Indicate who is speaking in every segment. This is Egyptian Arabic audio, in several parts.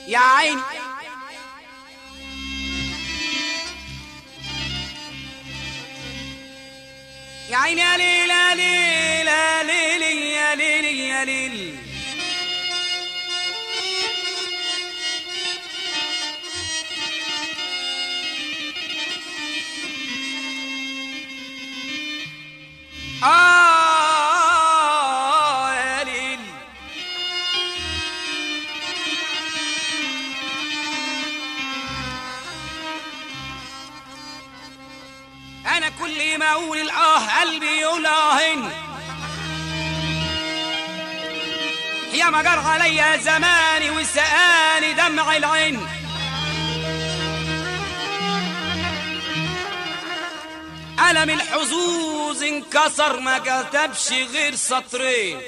Speaker 1: يا عيني يا عيني يا ليل يا ليل يا ليل يا ليل يا ليل آه يا ليل أنا كل ما أقول الآه قلبي يقول آهن يا ما جرى عليا زماني وسقاني دمع العين قلم الحظوظ انكسر ما كتبش غير سطرين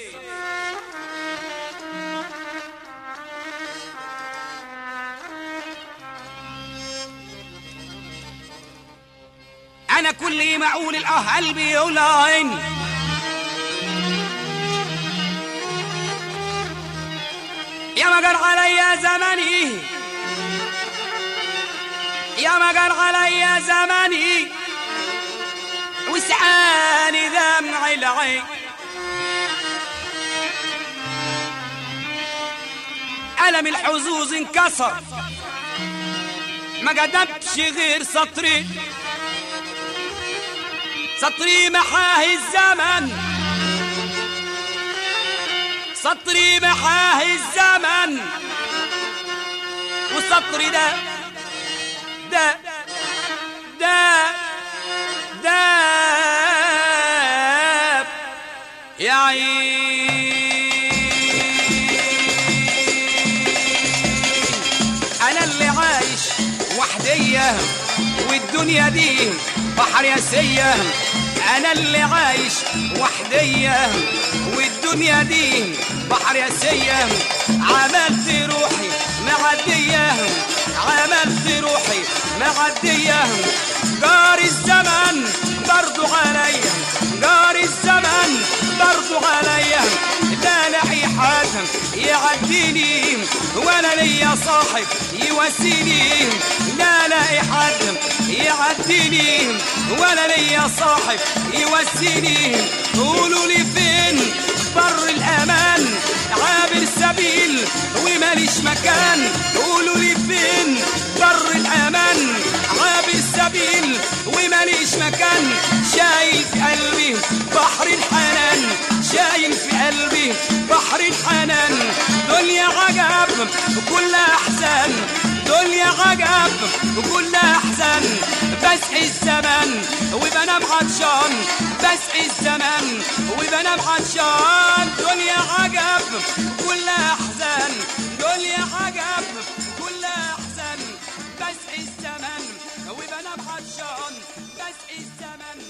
Speaker 1: انا كل ما اقول الاه قلبي يقول عين يا ما جر عليا زماني يا ما جر عليا زماني وسعاني دمع العين ألم الحظوظ انكسر ما قدمتش غير سطري سطري محاه الزمن سطري محاه الزمن وسطري ده ده ده داب يا عين انا اللي عايش وحديه والدنيا دي بحر ياسيه انا اللي عايش وحديه والدنيا دي بحر ياسيه عملت روحي معديه عملت روحي معديه جار الزمن برضو عليا جار الزمن برضو عليا لا لاقي حد يعديني ولا ليا صاحب يواسيني لا لاقي حد يعديني ولا ليا صاحب يواسيني قولوا لي فين بر الامان عابر سبيل وماليش مكان قولوا لي فين بر الامان عابر سبيل وماليش مكان شايل في قلبي بحر الحنان شايل في قلبي بحر الحنان دنيا عجب وكل احزان دنيا عجب وكل احزان بسعي الزمن وبنام عطشان بسعي الزمن وبنام عطشان دنيا عجب كل احزان دنيا عجب كل احزان بسعي الزمن وبنام عطشان بسعي الزمن